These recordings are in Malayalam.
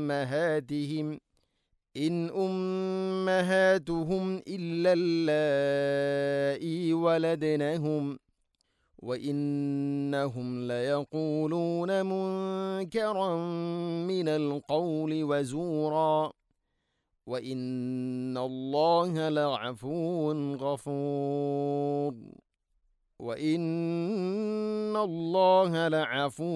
أمهاتهم إن أمهاتهم إلا اللائي ولدنهم وإنهم ليقولون منكرا من القول وزورا وإن الله لعفو غفور وإن الله لعفو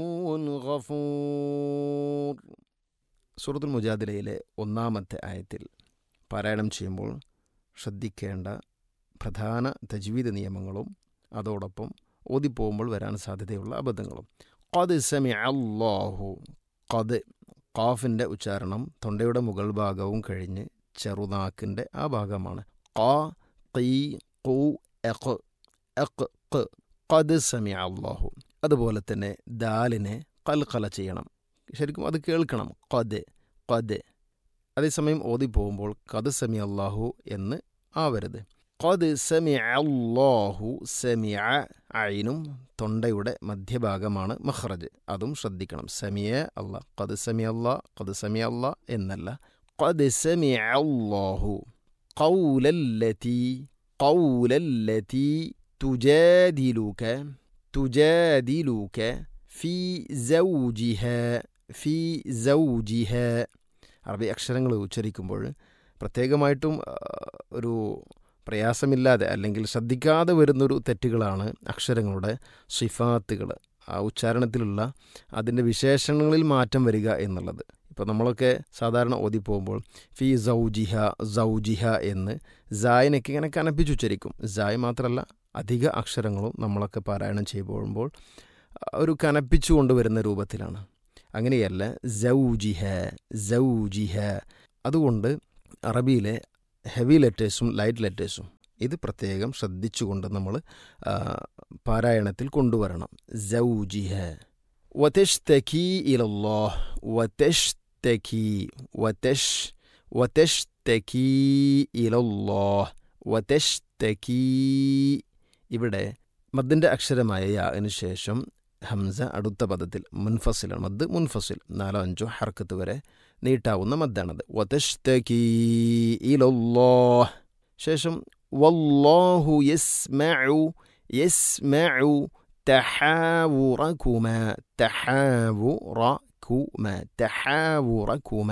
غفور സൂറത്തുൽ മുജാദിലയിലെ ഒന്നാമത്തെ ആയത്തിൽ പാരായണം ചെയ്യുമ്പോൾ ശ്രദ്ധിക്കേണ്ട പ്രധാന തജ്വീദ് നിയമങ്ങളും അതോടൊപ്പം ഓതിപ്പോകുമ്പോൾ വരാൻ സാധ്യതയുള്ള അബദ്ധങ്ങളും ഖദ് സമി അള്ളാഹു ഖദ് ഖാഫിൻ്റെ ഉച്ചാരണം തൊണ്ടയുടെ മുകൾ ഭാഗവും കഴിഞ്ഞ് ചെറുനാക്കിൻ്റെ ആ ഭാഗമാണ് ഖ ഖീ ഖു എഖ് എഖ് ഖ് ഖദ് സമി അള്ളാഹു അതുപോലെ തന്നെ ദാലിനെ കൽക്കല ചെയ്യണം ശരിക്കും അത് കേൾക്കണം ഖദ് ഖദ് അതേസമയം ഓതിപ്പോകുമ്പോൾ ഖദ് സമി അള്ളാഹു എന്ന് ആവരുത് ഖദ് സമി അള്ളാഹു സമിയ അയിനും തൊണ്ടയുടെ മധ്യഭാഗമാണ് മഹ്റജ് അതും ശ്രദ്ധിക്കണം സമിയ അല്ല ഖദ് സമി അല്ലാ ഖദ് സമി അല്ലാ എന്നല്ല ഖദ് സമി അള്ളാഹു ഖൗലല്ലതി ഖൗലല്ലതി തുജാദിലുക തുജാദിലുക ഫി സൗജിഹ ഫി സൗജിഹ അറബി അക്ഷരങ്ങൾ ഉച്ചരിക്കുമ്പോൾ പ്രത്യേകമായിട്ടും ഒരു പ്രയാസമില്ലാതെ അല്ലെങ്കിൽ ശ്രദ്ധിക്കാതെ വരുന്നൊരു തെറ്റുകളാണ് അക്ഷരങ്ങളുടെ സിഫാത്തുകൾ ആ ഉച്ചാരണത്തിലുള്ള അതിൻ്റെ വിശേഷണങ്ങളിൽ മാറ്റം വരിക എന്നുള്ളത് ഇപ്പോൾ നമ്മളൊക്കെ സാധാരണ ഓതിപ്പോകുമ്പോൾ ഫി സൗജിഹ സൗജിഹ എന്ന് സായനൊക്കെ ഇങ്ങനെ കനപ്പിച്ച് ഉച്ചരിക്കും സായ് മാത്രമല്ല അധിക അക്ഷരങ്ങളും നമ്മളൊക്കെ പാരായണം ചെയ്യുമ്പോൾ ഒരു കനപ്പിച്ചു കൊണ്ടുവരുന്ന രൂപത്തിലാണ് അങ്ങനെയല്ല സൗജിഹ സൗജിഹ അതുകൊണ്ട് അറബിയിലെ ഹെവി ലെറ്റേഴ്സും ലൈറ്റ് ലെറ്റേഴ്സും ഇത് പ്രത്യേകം ശ്രദ്ധിച്ചുകൊണ്ട് നമ്മൾ പാരായണത്തിൽ കൊണ്ടുവരണം സൗജിഹ വതഷ്തകി ഇലല്ലാഹ് വതഷ്തകി വതഷ് വതഷ്തകി ഇലല്ലാഹ് വതഷ്തകി ഇവിടെ മദ്ദിൻ്റെ അക്ഷരമായ യാന് ശേഷം ഹംസ അടുത്ത പദത്തിൽ മുൻഫസിലാണ് മദ് മുൻഫസിൽ നാലോ അഞ്ചോ ഹർക്കത്ത് വരെ നീട്ടാവുന്ന മദ്ദാണത് വതഷ്തകീ ഇലല്ലാഹ് ശേഷം വല്ലാഹു യസ്മഉ യസ്മഉ തഹാവുറകുമ തഹാവുറകുമ തഹാവുറകുമ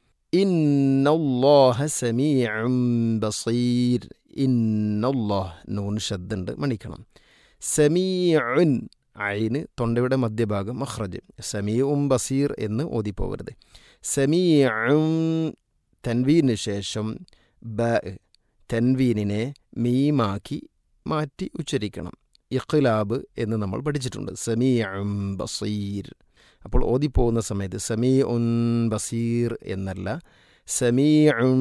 ഇന്നല്ലാഹ സമീഉം ബസീർ ഇന്നല്ലാഹ് നൂൻ ശബ്ദുണ്ട് മണിക്കണം സമീഉൻ അയിന് തൊണ്ടയുടെ മധ്യഭാഗം മഹ്റജ് സമീഉം ബസീർ എന്ന് ഓതിപ്പോവരുത് സമീഉം തൻവീന് ശേഷം ബ തൻവീനിനെ മീമാക്കി മാറ്റി ഉച്ചരിക്കണം ഇഖ്ലാബ് എന്ന് നമ്മൾ പഠിച്ചിട്ടുണ്ട് സമീഉം ബസീർ അപ്പോൾ ഓതിപ്പോകുന്ന സമയത്ത് സമീ ഉൻ ബസീർ എന്നല്ല സമീഉം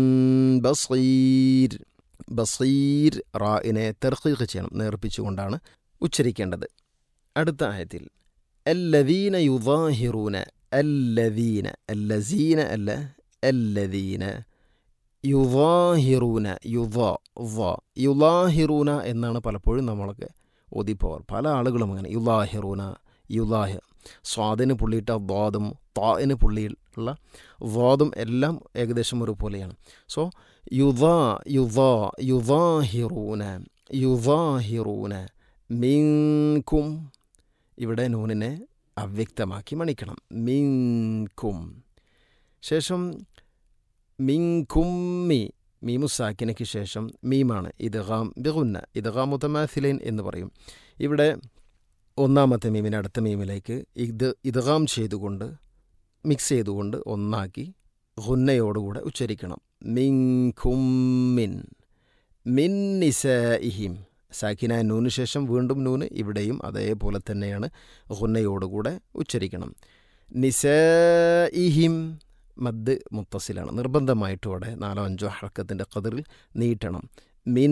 ബസീർ ബസീർ റായിനെ തെർക്കീഖ് ചെയ്യണം നേർപ്പിച്ചുകൊണ്ടാണ് ഉച്ചരിക്കേണ്ടത് അടുത്ത ആയത്തിൽ അല്ലദീന യുദാഹിറൂന അല്ലദീന അല്ലസീന അല്ല അല്ലദീന യുദാഹിറൂന യുദാ വ യുദാഹിറൂന എന്നാണ് പലപ്പോഴും നമ്മളൊക്കെ ഓതിപ്പോവാർ പല ആളുകളും അങ്ങനെ യുദാഹിറൂന യുദാഹി സ്വാദിന് പുള്ളിയിട്ട ദ്വാദും താഇന് പുള്ളിയുള്ള ദ്വാദും എല്ലാം ഏകദേശം ഒരുപോലെയാണ് സോ യുദാ യുദാ യുദാഹിറൂന യുദാഹിറൂന മിൻകും ഇവിടെ നൂനിനെ അവ്യക്തമാക്കി മണിക്കണം മിൻകും ശേഷം മിൻകുമ്മി മീമുസാക്കിനയ്ക്ക് ശേഷം മീമാണ് ഇദ്ഗാം ബിഗുന്ന ഇദ്ഗാം മുത്തമാഥിലൈൻ എന്ന് പറയും ഇവിടെ ഒന്നാമത്തെ മീമിനെ അടുത്ത മീമിലേക്ക് ഇത് ഇദ്ഗാം ചെയ്തുകൊണ്ട് മിക്സ് ചെയ്തുകൊണ്ട് ഒന്നാക്കി ഹുന്നയോടുകൂടെ ഉച്ചരിക്കണം മിൻകുമ്മിൻ മിൻ നിസഇഹിം സാക്കിന നൂന് ശേഷം വീണ്ടും നൂന് ഇവിടെയും അതേപോലെ തന്നെയാണ് ഹുന്നയോടുകൂടെ ഉച്ചരിക്കണം നിസഇഹിം മദ് മുത്തസിലാണ് നിർബന്ധമായിട്ടും അവിടെ നാലോ അഞ്ചോ ഹർക്കത്തിൻ്റെ കതിറിൽ നീട്ടണം മിൻ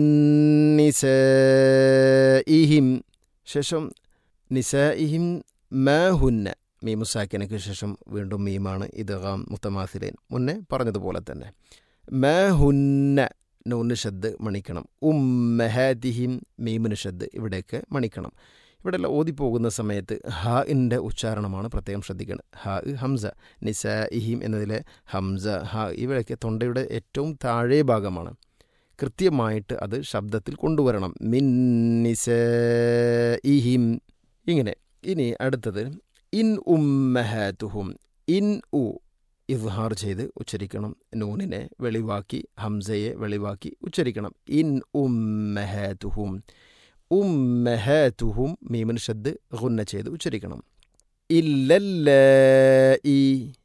നിസഇഹിം ശേഷം നിസഇഹിം മാഹുന്ന മീമുസാക്കിനയ്ക്ക് ശേഷം വീണ്ടും മീമാണ് ഇദ്ഗാം മുത്തമാസിലേൻ മുന്നേ പറഞ്ഞതുപോലെ തന്നെ മാഹുന്ന നൂന് ഷദ് മണിക്കണം ഉമ്മഹാദിഹിം മീമിന് ഷദ് ഇവിടേക്ക് മണിക്കണം ഇവിടെ എല്ലാം ഓതിപ്പോകുന്ന സമയത്ത് ഹ ഇൻ്റെ ഉച്ചാരണമാണ് പ്രത്യേകം ശ്രദ്ധിക്കുന്നത് ഹ ഹംസ നിസ ഇഹിം എന്നതിലെ ഹംസ ഹ ഇവയൊക്കെ തൊണ്ടയുടെ ഏറ്റവും താഴെ ഭാഗമാണ് കൃത്യമായിട്ട് അത് ശബ്ദത്തിൽ കൊണ്ടുവരണം മിൻ നിസ ഇഹിം ഇങ്ങനെ ഇനി അടുത്തത് ഇൻ ഉമ്മഹാത്തുഹും ഇൻ ഉ ഇദ്ഹാർ ചെയ്ത് ഉച്ചരിക്കണം നൂനിനെ വെളിവാക്കി ഹംസയെ വെളിവാക്കി ഉച്ചരിക്കണം ഇൻ ഉമ്മഹാത്തുഹും ഉമ്മഹാത്തുഹും മീമൻ ഷദ് ഗുന്ന ചെയ്ത് ഉച്ചരിക്കണം ഇല്ലല്ലീ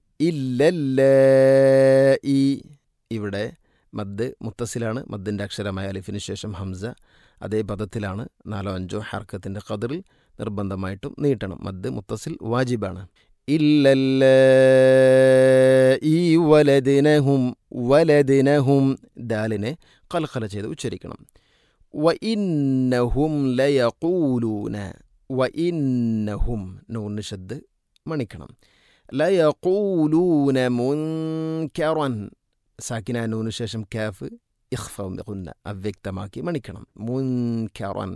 ഇല്ലല്ലീ ഇവിടെ മദ് മുത്തസിലാണ് മദ്ദിൻ്റെ അക്ഷരമായ അലിഫിന് ശേഷം ഹംസ അതേ പദത്തിലാണ് നാലോ അഞ്ചോ ഹർക്കത്തിൻ്റെ കതിറിൽ നിർബന്ധമായിട്ടും നീട്ടണം മദ് മുത്തസിൽ വാജിബാണ് ഈ വലദിനഹും വലദിനഹും ദാലിനെ കൽക്കല ചെയ്ത് ഉച്ചരിക്കണം വ ഇന്നഹും ലയക്കൂലൂന വ ഇന്നഹും നൂന് ഷദ് മണിക്കണം ലയക്കൂലൂന മുൻകറൻ സാക്കിന നൂന് ശേഷം കാഫ് ഇഖ്ഫുന്ന അവ്യക്തമാക്കി മണിക്കണം മുൻകറൻ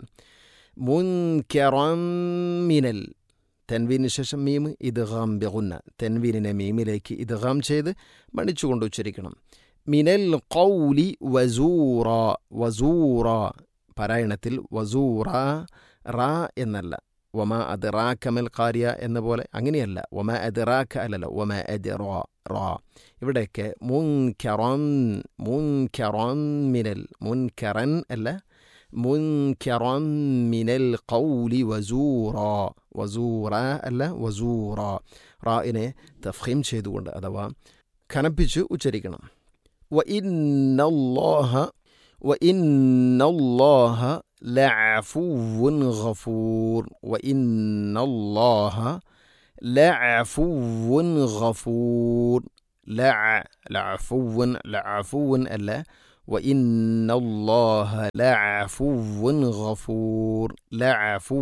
മുൻകറൻ മിനൽ തെൻവീന് ശേഷം മീം ഇദ്ഗാം ബിഗുന്ന തെൻവീനിനെ മീമിലേക്ക് ഇദ്ഗാം ചെയ്ത് മണിച്ചുകൊണ്ട് ഉച്ചരിക്കണം മിനൽ കൗലി വസൂറ വസൂറ പാരായണത്തിൽ വസൂറ റാ എന്നല്ല വമ അത് റാ കമൽ കാരിയ എന്ന പോലെ അങ്ങനെയല്ല വമ അത് റാക്ക അല്ലല്ലോ വമ അത് റോ റോ ഇവിടെയൊക്കെ മുൻകറൻ മുൻകറൻ മിനൽ മുൻകറൻ അല്ല മുൻകറൻ മിനൽ കൗലി വസൂറ വസൂറ അല്ല വസൂറ റായിനെ തഫീം ചെയ്തുകൊണ്ട് അഥവാ കനപ്പിച്ച് ഉച്ചരിക്കണം വ ഇന്നല്ലാഹ വ ഇന്നല്ലാഹ ലഅഫുവുൻ ഗഫൂർ വ ഇന്നല്ലാഹ ലഅഫുവുൻ ഗഫൂർ ലഅ ലഅഫുവുൻ ലഅഫുവുൻ അല്ല وإن الله لعفو غفور لعفو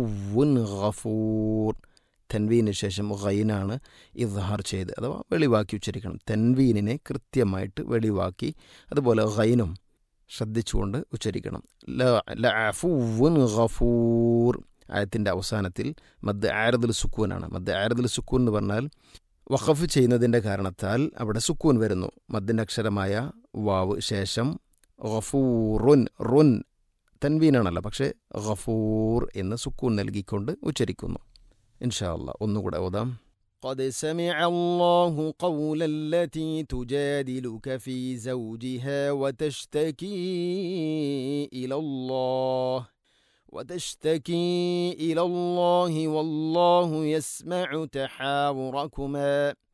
غفور തെൻവീന് ശേഷം ഗൈനാണ് ഇദ്ഹാർ ചെയ്ത് അഥവാ വെളിവാക്കി ഉച്ചരിക്കണം തെൻവീനിനെ കൃത്യമായിട്ട് വെളിവാക്കി അതുപോലെ ഗൈനും ശ്രദ്ധിച്ചുകൊണ്ട് ഉച്ചരിക്കണം ലഅഫുവുൻ ഗഫൂർ ആയത്തിൻ്റെ അവസാനത്തിൽ മദ് ആരദുൽ സുക്കൂനാണ് മദ് ആരദുൽ സുക്കൂൻ എന്ന് പറഞ്ഞാൽ വഖഫ് ചെയ്യുന്നതിൻ്റെ കാരണത്താൽ അവിടെ സുക്കൂൻ വരുന്നു മദ്ദിൻ്റെ അക്ഷരമായ വാവ് ശേഷം ഗഫൂറുൻ റുൻ തൻവീനാണല്ലോ പക്ഷേ ഗഫൂർ എന്ന് സുക്കൂൻ നൽകിക്കൊണ്ട് ഉച്ചരിക്കുന്നു ഇൻഷാ അല്ലാ ഒന്നുകൂടെ ഓതാം قد سمع الله قول التي تجادلك في زوجها وتشتكي إلى الله وتشتكي إلى الله والله يسمع تحاوركما